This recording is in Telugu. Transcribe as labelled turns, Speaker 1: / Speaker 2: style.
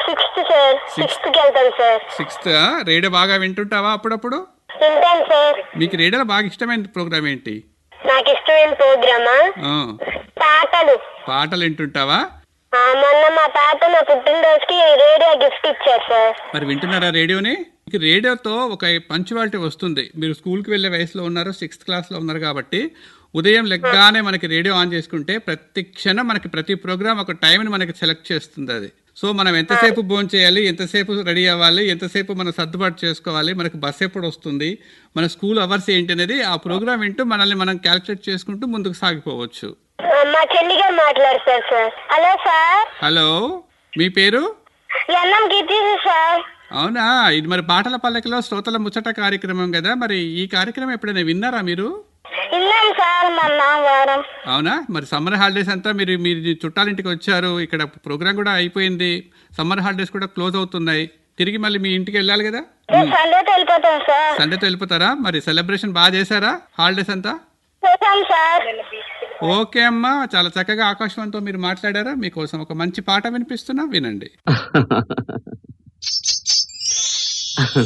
Speaker 1: సిక్స్త్ సార్ సిక్స్త్ కి వెళ్తాను సార్
Speaker 2: సిక్స్త్ రేడియో బాగా వింటుంటావా అప్పుడప్పుడు
Speaker 1: వింటాను సార్
Speaker 2: మీకు రేడియోలో బాగా ఇష్టమైన ప్రోగ్రామ్ ఏంటి
Speaker 1: నాకు ఇష్టమైన ప్రోగ్రామా
Speaker 2: ఆ,
Speaker 1: పాటలు
Speaker 2: పాటలు వింటుంటావా
Speaker 1: ఆ, మొన్న మా తాత నా పుట్టినరోజుకి రేడియో గిఫ్ట్ ఇచ్చారు సార్
Speaker 2: మరి వింటున్నారా రేడియోని మీకు రేడియోతో ఒక పంచువాలిటీ వస్తుంది మీరు స్కూల్కి వెళ్ళే వయసులో ఉన్నారు సిక్స్త్ క్లాస్లో ఉన్నారు కాబట్టి ఉదయం లెగ్గానే మనకి రేడియో ఆన్ చేసుకుంటే ప్రతి క్షణం మనకి ప్రతి ప్రోగ్రామ్ ఒక టైంని మనకి సెలెక్ట్ చేస్తుంది అది సో మనం ఎంతసేపు భోజనం చేయాలి ఎంతసేపు రెడీ అవ్వాలి ఎంతసేపు మనం సర్దుబాటు చేసుకోవాలి మనకి బస్ ఎప్పుడు వస్తుంది మన స్కూల్ అవర్స్ ఏంటి అనేది ఆ ప్రోగ్రామ్ వింటూ మనల్ని మనం క్యాల్కులేట్ చేసుకుంటూ ముందుకు సాగిపోవచ్చు
Speaker 1: ఆ, మా చెల్లి గారు మాట్లాడతారు సార్ హలో సార్
Speaker 2: హలో మీ పేరు
Speaker 1: ఎన్నం గీతీసు సార్
Speaker 2: అవునా ఇది మరి పాటల పల్లకిలో శ్రోతల ముచ్చట కార్యక్రమం కదా మరి ఈ కార్యక్రమం ఎప్పుడైనా విన్నారా మీరు
Speaker 1: విన్నాం సార్ మొన్న వారం
Speaker 2: అవునా మరి సమ్మర్ హాలిడేస్ అంతా మీరు మీరు చుట్టాలింటికి వచ్చారు ఇక్కడ ప్రోగ్రామ్ కూడా అయిపోయింది సమ్మర్ హాలిడేస్ కూడా క్లోజ్ అవుతున్నాయి తిరిగి మళ్ళీ మీ ఇంటికి వెళ్ళాలి కదా
Speaker 1: రేపు సండేతో వెళ్ళిపోతాం సార్
Speaker 2: సండేతో వెళ్ళిపోతారా మరి సెలబ్రేషన్ బాగా చేశారా హాలిడేస్ అంతా
Speaker 1: చేశాం సార్
Speaker 2: ఓకే అమ్మా చాలా చక్కగా ఆకాశవాణితో మీరు మాట్లాడారా మీకోసం ఒక మంచి పాట వినిపిస్తున్నా వినండి